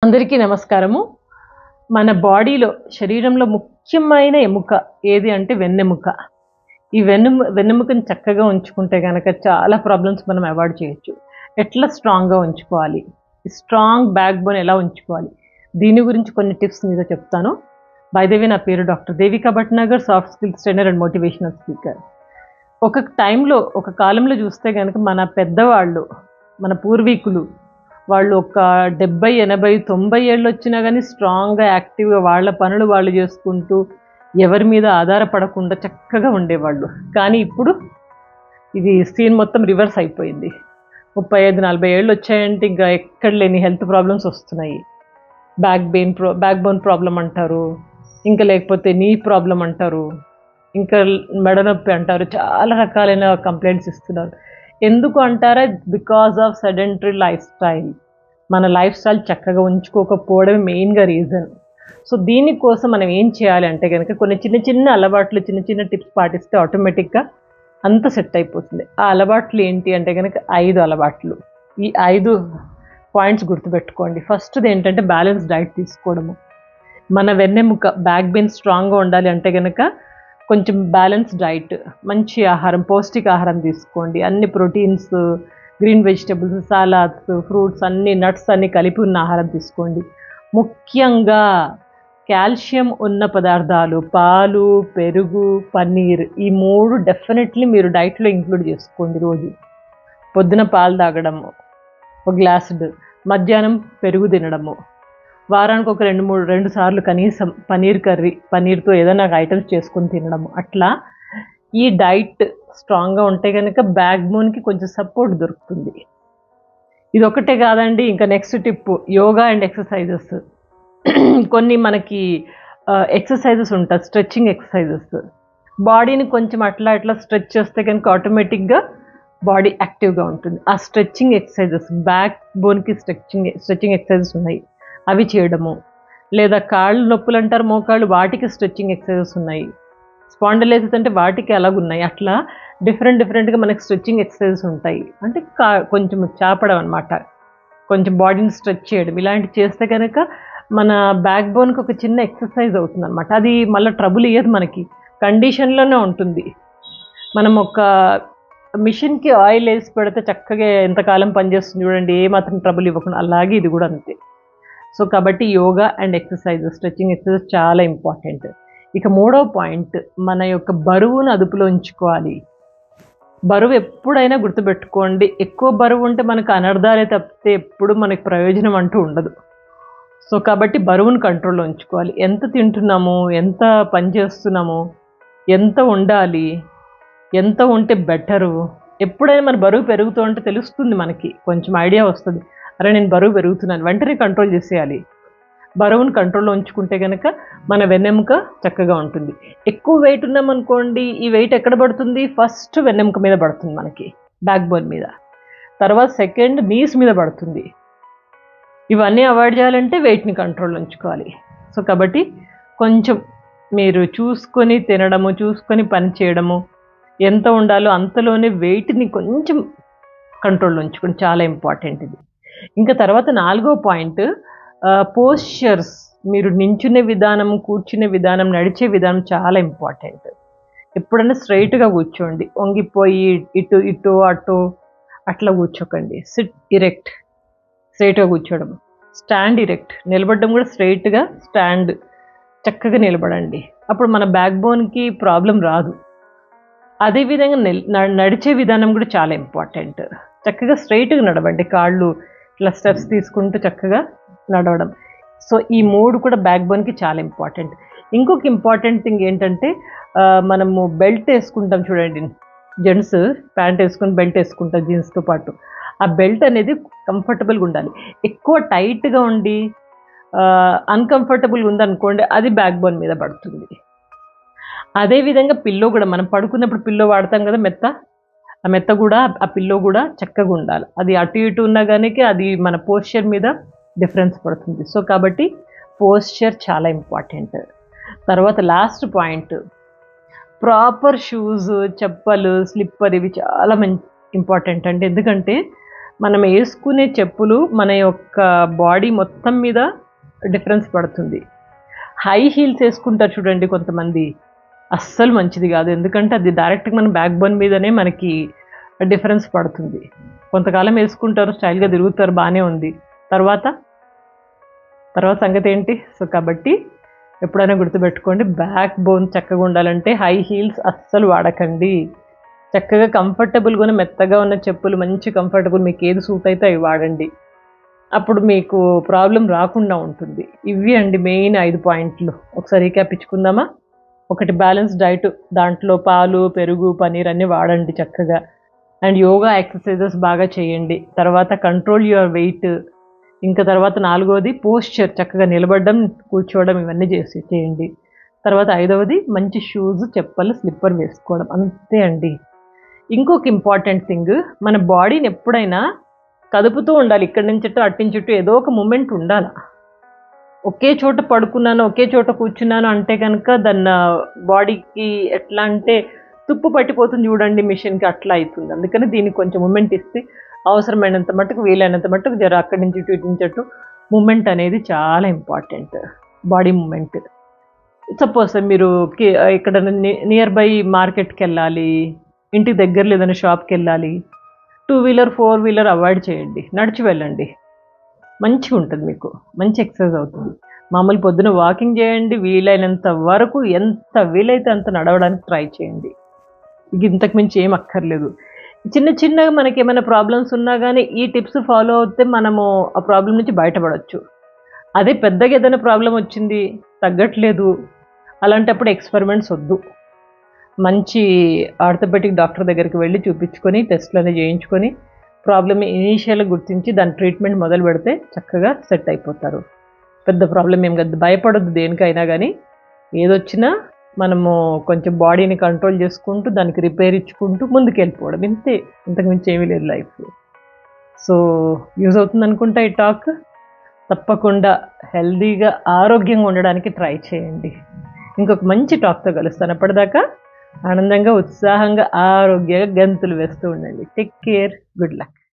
అందరికీ నమస్కారము మన బాడీలో శరీరంలో ముఖ్యమైన ఎముక ఏది అంటే వెన్నెముక ఈ వెన్నెము వెన్నెముకని చక్కగా ఉంచుకుంటే కనుక చాలా ప్రాబ్లమ్స్ మనం అవాయిడ్ చేయొచ్చు ఎట్లా స్ట్రాంగ్గా ఉంచుకోవాలి స్ట్రాంగ్ బ్యాక్ బోన్ ఎలా ఉంచుకోవాలి దీని గురించి కొన్ని టిప్స్ మీద చెప్తాను బైదేవి నా పేరు doctor Devika Bhatnagar soft skills trainer and motivational speaker ఒక టైంలో ఒక కాలంలో చూస్తే కనుక మన పెద్దవాళ్ళు మన పూర్వీకులు వాళ్ళు ఒక డెబ్బై ఎనభై తొంభై ఏళ్ళు వచ్చినా కానీ స్ట్రాంగ్గా యాక్టివ్గా వాళ్ళ పనులు వాళ్ళు చేసుకుంటూ ఎవరి మీద ఆధారపడకుండా చక్కగా ఉండేవాళ్ళు కానీ ఇప్పుడు ఇది సీన్ మొత్తం రివర్స్ అయిపోయింది ముప్పై ఐదు నలభై ఏళ్ళు వచ్చాయంటే ఇంకా ఎక్కడ లేని హెల్త్ ప్రాబ్లమ్స్ వస్తున్నాయి బ్యాక్ బెయిన్ ప్రో బ్యాక్ బోన్ ప్రాబ్లం అంటారు ఇంకా లేకపోతే నీ ప్రాబ్లం అంటారు ఇంకా మెడ నొప్పి అంటారు చాలా రకాలైన కంప్లైంట్స్ ఇస్తున్నారు ఎందుకు అంటారా because of sedentary lifestyle మన లైఫ్ స్టైల్ చక్కగా ఉంచుకోకపోవడమే మెయిన్గా రీజన్ సో దీనికోసం మనం ఏం చేయాలి అంటే కనుక కొన్ని చిన్న చిన్న అలవాట్లు చిన్న చిన్న టిప్స్ పాటిస్తే ఆటోమేటిక్గా అంత సెట్ అయిపోతుంది ఆ అలవాట్లు ఏంటి అంటే కనుక ఐదు అలవాట్లు ఈ ఐదు పాయింట్స్ గుర్తుపెట్టుకోండి ఫస్ట్ది ఏంటంటే బ్యాలెన్స్ డైట్ తీసుకోవడము మన వెన్నెముక బ్యాక్ బెయిన్ స్ట్రాంగ్గా ఉండాలి అంటే కనుక కొంచెం బ్యాలెన్స్ డైట్ మంచి ఆహారం పౌష్టిక ఆహారం తీసుకోండి అన్ని proteins green vegetables salads fruits అన్ని నట్స్ అన్ని కలిపి ఉన్న ఆహారం తీసుకోండి ముఖ్యంగా కాల్షియం ఉన్న పదార్థాలు పాలు పెరుగు పన్నీర్ ఈ మూడు డెఫినెట్లీ మీరు డైట్లో ఇంక్లూడ్ చేసుకోండి రోజు పొద్దున పాలు తాగడము ఒక గ్లాసుడు మధ్యాహ్నం పెరుగు తినడము వారానికి ఒక రెండు మూడు రెండు సార్లు కనీసం పనీర్ కర్రీ పనీర్తో ఏదైనా ఐటమ్స్ చేసుకొని తినడము అట్లా ఈ డైట్ స్ట్రాంగ్గా ఉంటే కనుక బ్యాక్ బోన్కి కొంచెం సపోర్ట్ దొరుకుతుంది ఇది ఒకటే కాదండి ఇంకా next tip yoga and exercises కొన్ని మనకి ఎక్సర్సైజెస్ ఉంటాయి స్ట్రెచ్చింగ్ ఎక్సర్సైజెస్ బాడీని కొంచెం అట్లా అట్లా స్ట్రెచ్ చేస్తే కనుక ఆటోమేటిక్గా బాడీ యాక్టివ్గా ఉంటుంది ఆ స్ట్రెచ్చింగ్ ఎక్సర్సైజెస్ బ్యాక్ బోన్కి స్ట్రెచ్చింగ్ స్ట్రెచ్చింగ్ ఎక్సర్సైజెస్ ఉన్నాయి అవి చేయడము లేదా కాళ్ళు నొప్పులు అంటారు మోకాళ్ళు వాటికి స్ట్రెచ్చింగ్ ఎక్సర్సైజెస్ ఉన్నాయి స్పాండలైసిస్ అంటే వాటికి అలాగున్నాయి అట్లా డిఫరెంట్ డిఫరెంట్గా మనకి స్ట్రెచ్చింగ్ ఎక్సర్సైజెస్ ఉంటాయి అంటే కా కొంచెం చాపడం అనమాట కొంచెం బాడీని స్ట్రెచ్ చేయడం ఇలాంటివి చేస్తే కనుక మన బ్యాక్ బోన్కి ఒక చిన్న ఎక్సర్సైజ్ అవుతుంది అనమాట అది మళ్ళీ ట్రబుల్ ఇయ్యదు మనకి కండిషన్లోనే ఉంటుంది మనం ఒక మిషన్కి ఆయిల్ వేసి పెడితే చక్కగా ఎంతకాలం పనిచేస్తుంది చూడండి ఏ మాత్రం ట్రబుల్ ఇవ్వకుండా అలాగే ఇది కూడా అంతే సో కాబట్టి yoga and exercise stretching exercise చాలా ఇంపార్టెంట్ ఇక మూడో పాయింట్ మన యొక్క బరువును అదుపులో ఉంచుకోవాలి బరువు ఎప్పుడైనా గుర్తుపెట్టుకోండి ఎక్కువ బరువు ఉంటే మనకు అనర్థాలే తప్పితే ఎప్పుడు మనకి ప్రయోజనం అంటూ ఉండదు సో కాబట్టి బరువును కంట్రోల్లో ఉంచుకోవాలి ఎంత తింటున్నాము ఎంత పని చేస్తున్నాము ఎంత ఉండాలి ఎంత ఉంటే బెటరు ఎప్పుడైనా మన బరువు పెరుగుతూ ఉంటే తెలుస్తుంది మనకి కొంచెం ఐడియా వస్తుంది అరే నేను బరువు పెరుగుతున్నాను వెంటనే కంట్రోల్ చేసేయాలి బరువును కంట్రోల్లో ఉంచుకుంటే కనుక మన వెన్నెముక చక్కగా ఉంటుంది ఎక్కువ వెయిట్ ఉన్నామనుకోండి ఈ వెయిట్ ఎక్కడ పడుతుంది ఫస్ట్ వెన్నెముక మీద పడుతుంది మనకి బ్యాక్ బోన్ మీద తర్వాత సెకండ్ నీస్ మీద పడుతుంది ఇవన్నీ అవాయిడ్ చేయాలంటే వెయిట్ని కంట్రోల్ ఉంచుకోవాలి సో కాబట్టి కొంచెం మీరు చూసుకొని తినడము చూసుకొని పని చేయడము ఎంత ఉండాలో అంతలోనే వెయిట్ని కొంచెం కంట్రోల్లో ఉంచుకొని చాలా ఇంపార్టెంట్ ఇది ఇంకా తర్వాత నాలుగో పాయింట్ పోస్చర్స్ మీరు నించునే విధానం కూర్చునే విధానం నడిచే విధానం చాలా ఇంపార్టెంట్ ఎప్పుడైనా స్ట్రైట్గా కూర్చోండి వంగిపోయి ఇటు ఇటు అటు అట్లా కూర్చోకండి సిట్ ఇరెక్ట్ స్ట్రైట్గా కూర్చోవడం స్టాండ్ ఇరెక్ట్ నిలబడడం కూడా స్ట్రైట్గా స్టాండ్ చక్కగా నిలబడండి అప్పుడు మన బ్యాక్ బోన్కి ప్రాబ్లం రాదు అదేవిధంగా నడిచే విధానం కూడా చాలా ఇంపార్టెంట్ చక్కగా స్ట్రైట్గా నడవండి కాళ్ళు ఇట్లా స్టెప్స్ తీసుకుంటూ చక్కగా నడవడం సో ఈ మూడు కూడా బ్యాక్ బోన్కి చాలా ఇంపార్టెంట్ ఇంకొక ఇంపార్టెంట్ థింగ్ ఏంటంటే మనము బెల్ట్ వేసుకుంటాం చూడండి జెంట్స్ ప్యాంట్ వేసుకొని బెల్ట్ వేసుకుంటాం జీన్స్తో పాటు ఆ బెల్ట్ అనేది కంఫర్టబుల్గా ఉండాలి ఎక్కువ టైట్గా ఉండి అన్కంఫర్టబుల్గా ఉందనుకోండి అది బ్యాక్ బోన్ మీద పడుతుంది అదేవిధంగా పిల్లో కూడా మనం పడుకున్నప్పుడు పిల్లో వాడతాం కదా మెత్త ఆ మెత్త కూడా ఆ పిల్లో కూడా చక్కగా ఉండాలి అది అటు ఇటు ఉన్నా కానీ అది మన పోస్చర్ మీద డిఫరెన్స్ పడుతుంది సో కాబట్టి పోస్చర్ చాలా ఇంపార్టెంట్ తర్వాత లాస్ట్ పాయింట్ ప్రాపర్ షూస్ చెప్పలు స్లిప్పర్ ఇవి చాలా మంచి ఇంపార్టెంట్ అండి ఎందుకంటే మనం వేసుకునే చెప్పులు మన యొక్క బాడీ మొత్తం మీద డిఫరెన్స్ పడుతుంది హై హీల్స్ వేసుకుంటారు చూడండి కొంతమంది అస్సలు మంచిది కాదు ఎందుకంటే అది డైరెక్ట్గా మన బ్యాక్ బోన్ మీదనే మనకి డిఫరెన్స్ పడుతుంది కొంతకాలం వేసుకుంటారు స్టైల్గా తిరుగుతారు బాగానే ఉంది తర్వాత తర్వాత సంగతి ఏంటి సో కాబట్టి ఎప్పుడైనా గుర్తుపెట్టుకోండి బ్యాక్ బోన్ చక్కగా ఉండాలంటే హై హీల్స్ అస్సలు వాడకండి చక్కగా కంఫర్టబుల్గా ఉన్న మెత్తగా ఉన్న చెప్పులు మంచి కంఫర్టబుల్ మీకు ఏది సూట్ అయితే అవి వాడండి అప్పుడు మీకు ప్రాబ్లం రాకుండా ఉంటుంది ఇవి అండి మెయిన్ ఐదు పాయింట్లు ఒకసారి రీక్యాప్ ఇచ్చుకుందామా ఒకటి బ్యాలెన్స్ డైట్ దాంట్లో పాలు పెరుగు పనీర్ అన్నీ వాడండి చక్కగా అండ్ యోగా ఎక్సర్సైజెస్ బాగా చేయండి తర్వాత కంట్రోల్ యువర్ వెయిట్ ఇంకా తర్వాత నాలుగవది పోస్చర్ చక్కగా నిలబడడం కూర్చోవడం ఇవన్నీ చేసి చేయండి తర్వాత ఐదవది మంచి షూస్ చెప్పలు స్లిప్పర్ వేసుకోవడం అంతే అండి ఇంకొక ఇంపార్టెంట్ థింగ్ మన బాడీని ఎప్పుడైనా కదుపుతూ ఉండాలి ఇక్కడి నుంచి అటు అటు నుంచి ఇటు ఏదో ఒక మూమెంట్ ఉండాలి ఒకే చోట పడుకున్నాను ఒకే చోట కూర్చున్నాను అంటే కనుక దాన్ని బాడీకి ఎట్లా అంటే తుప్పు పట్టిపోతుంది చూడండి మిషన్కి అట్లా అవుతుంది అందుకని దీనికి కొంచెం మూమెంట్ ఇస్తే అవసరమైనంత మట్టుకు వీలైనంత మట్టుకు జర అక్కడి నుంచి ఇటు ఇటు నుంచి అటు మూమెంట్ అనేది చాలా ఇంపార్టెంట్ బాడీ మూమెంట్ సపోజ్ మీరు కి- ఇక్కడ నియర్ బై మార్కెట్కి వెళ్ళాలి ఇంటికి దగ్గరలో ఏదైనా షాప్కి వెళ్ళాలి two wheeler four wheeler avoid చేయండి నడిచి వెళ్ళండి మంచిగా ఉంటుంది మీకు మంచి ఎక్సర్సైజ్ అవుతుంది మామూలు పొద్దున వాకింగ్ చేయండి వీలైనంత వరకు ఎంత వీలైతే అంత నడవడానికి ట్రై చేయండి ఇక ఇంతకు మించి ఏం అక్కర్లేదు చిన్న చిన్నగా మనకి ఏమైనా ప్రాబ్లమ్స్ ఉన్నా కానీ ఈ టిప్స్ ఫాలో అవుతే మనము ఆ ప్రాబ్లం నుంచి బయటపడవచ్చు అదే పెద్దగా ఏదైనా ప్రాబ్లం వచ్చింది తగ్గట్లేదు అలాంటప్పుడు ఎక్స్పెరిమెంట్స్ వద్దు మంచి ఆర్థోపెటిక్ డాక్టర్ దగ్గరికి వెళ్ళి చూపించుకొని టెస్ట్లు అనేవి చేయించుకొని ప్రాబ్లమ్ ఇనీషియల్గా గుర్తించి దాని ట్రీట్మెంట్ మొదలు పెడితే చక్కగా సెట్ అయిపోతారు పెద్ద ప్రాబ్లం ఏం కాదు భయపడొద్దు దేనికైనా కానీ ఏదొచ్చినా మనము కొంచెం బాడీని కంట్రోల్ చేసుకుంటూ దానికి రిపేర్ ఇచ్చుకుంటూ ముందుకు వెళ్ళిపోవడం ఇంతే ఇంతకు మించి ఏమీ లేదు లైఫ్ సో యూజ్ అవుతుంది అనుకుంటా ఈ టాక్ తప్పకుండా హెల్దీగా ఆరోగ్యంగా ఉండడానికి ట్రై చేయండి ఇంకొక మంచి టాక్తో కలుస్తాను అప్పటిదాకా ఆనందంగా ఉత్సాహంగా ఆరోగ్యంగా గంతులు వేస్తూ ఉండండి టేక్ కేర్ గుడ్ లక్